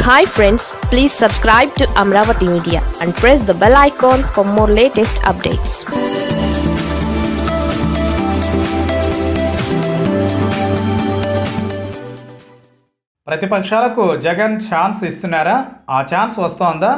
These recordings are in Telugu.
hi friends please subscribe to Amaravati media and press the bell icon for more latest updates ప్రతిపక్షాలకు జగన్ ఛాన్స్ ఇస్తున్నారా ఆ ఛాన్స్ వస్తోందా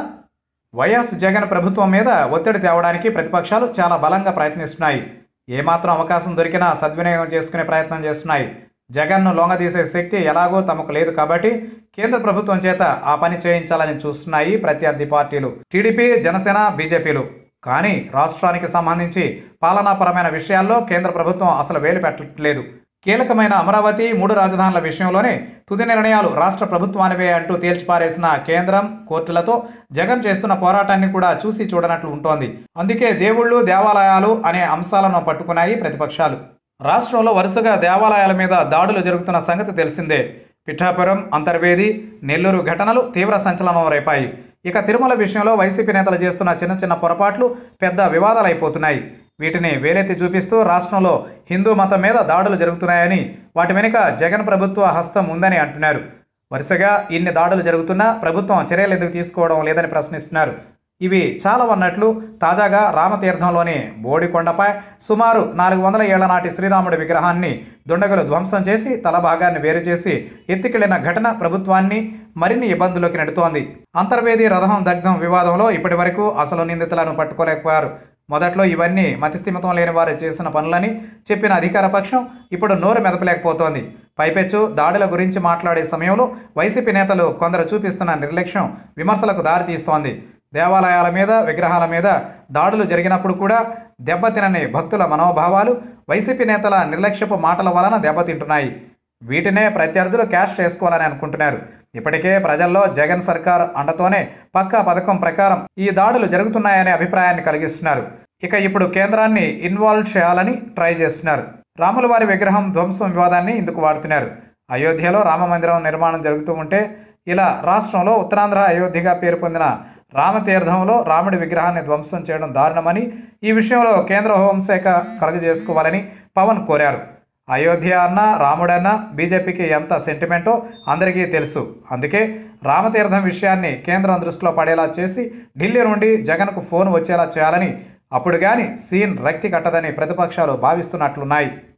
వైఎస్ జగన్ ప్రభుత్వం మీద ఒత్తిడి తేవడానికి ప్రతిపక్షాలు చాలా బలంగా ప్రయత్నిస్తున్నాయి ఏమాత్రం అవకాశం దొరికినా సద్వినియోగం చేసుకునే ప్రయత్నం చేస్తున్నాయి జగన్ను లొంగదీసే శక్తి ఎలాగో తమకు లేదు కాబట్టి కేంద్ర ప్రభుత్వం చేత ఆ పని చేయించాలని చూస్తున్నాయి ప్రత్యర్థి పార్టీలు టీడీపీ జనసేన బీజేపీలు కానీ రాష్ట్రానికి సంబంధించి పాలనాపరమైన విషయాల్లో కేంద్ర ప్రభుత్వం అసలు వేలు పెట్టట్లేదు కీలకమైన అమరావతి మూడు రాజధానుల విషయంలోనే తుది నిర్ణయాలు రాష్ట్ర ప్రభుత్వానివే అంటూ తేల్చిపారేసిన కేంద్రం కోర్టులతో జగన్ చేస్తున్న పోరాటాన్ని కూడా చూసి చూడనట్లు ఉంటోంది అందుకే దేవుళ్ళు దేవాలయాలు అనే అంశాలను పట్టుకున్నాయి ప్రతిపక్షాలు రాష్ట్రంలో వరుసగా దేవాలయాల మీద దాడులు జరుగుతున్న సంగతి తెలిసిందే పిఠాపురం అంతర్వేది నెల్లూరు ఘటనలు తీవ్ర సంచలనం రేపాయి ఇక తిరుమల విషయంలో వైసీపీ నేతలు చేస్తున్న చిన్న చిన్న పొరపాట్లు పెద్ద వివాదాలైపోతున్నాయి వీటిని వేలెత్తి చూపిస్తూ రాష్ట్రంలో హిందూ మతం మీద దాడులు జరుగుతున్నాయని వాటి వెనుక జగన్ ప్రభుత్వ హస్తం ఉందని అంటున్నారు వరుసగా ఇన్ని దాడులు జరుగుతున్నా ప్రభుత్వం చర్యలు ఎందుకు తీసుకోవడం లేదని ప్రశ్నిస్తున్నారు ఇవి చాలా ఉన్నట్లు తాజాగా రామతీర్థంలోని బోడికొండపై సుమారు నాలుగు వందల ఏళ్ల నాటి శ్రీరాముడి విగ్రహాన్ని దుండగులు ధ్వంసం చేసి తల భాగాన్ని వేరు చేసి ఎత్తికెళ్లిన ఘటన ప్రభుత్వాన్ని మరిన్ని ఇబ్బందుల్లోకి నెడుతోంది అంతర్వేది రథం దగ్ధం వివాదంలో ఇప్పటి వరకు అసలు నిందితులను పట్టుకోలేకపోయారు మొదట్లో ఇవన్నీ మతిస్థిమితం లేని వారు చేసిన పనులని చెప్పిన అధికార పక్షం ఇప్పుడు నోరు మెదపలేకపోతోంది పైపెచ్చు దాడుల గురించి మాట్లాడే సమయంలో వైసీపీ నేతలు కొందరు చూపిస్తున్న నిర్లక్ష్యం విమర్శలకు దారితీస్తోంది దేవాలయాల మీద విగ్రహాల మీద దాడులు జరిగినప్పుడు కూడా దెబ్బతినని భక్తుల మనోభావాలు వైసీపీ నేతల నిర్లక్ష్యపు మాటల వలన దెబ్బతింటున్నాయి వీటినే ప్రత్యర్థులు క్యాష్ చేసుకోవాలని అనుకుంటున్నారు ఇప్పటికే ప్రజల్లో జగన్ సర్కార్ అండతోనే పక్కా పథకం ప్రకారం ఈ దాడులు జరుగుతున్నాయనే అభిప్రాయాన్ని కలిగిస్తున్నారు ఇక ఇప్పుడు కేంద్రాన్ని ఇన్వాల్వ్ చేయాలని ట్రై చేస్తున్నారు రాములవారి విగ్రహం ధ్వంసం వివాదాన్ని ఇందుకు వాడుతున్నారు అయోధ్యలో రామమందిరం నిర్మాణం జరుగుతూ ఉంటే ఇలా రాష్ట్రంలో ఉత్తరాంధ్ర అయోధ్యగా పేరు పొందిన రామతీర్థంలో రాముడి విగ్రహాన్ని ధ్వంసం చేయడం దారుణమని ఈ విషయంలో కేంద్ర హోంశాఖ కలుగజేసుకోవాలని పవన్ కోరారు అయోధ్య అన్న రాముడన్న బీజేపీకి ఎంత సెంటిమెంటో అందరికీ తెలుసు అందుకే రామతీర్థం విషయాన్ని కేంద్రం దృష్టిలో పడేలా చేసి ఢిల్లీ నుండి జగన్కు ఫోన్ వచ్చేలా చేయాలని అప్పుడు కానీ సీన్ రక్తి కట్టదని ప్రతిపక్షాలు భావిస్తున్నట్లున్నాయి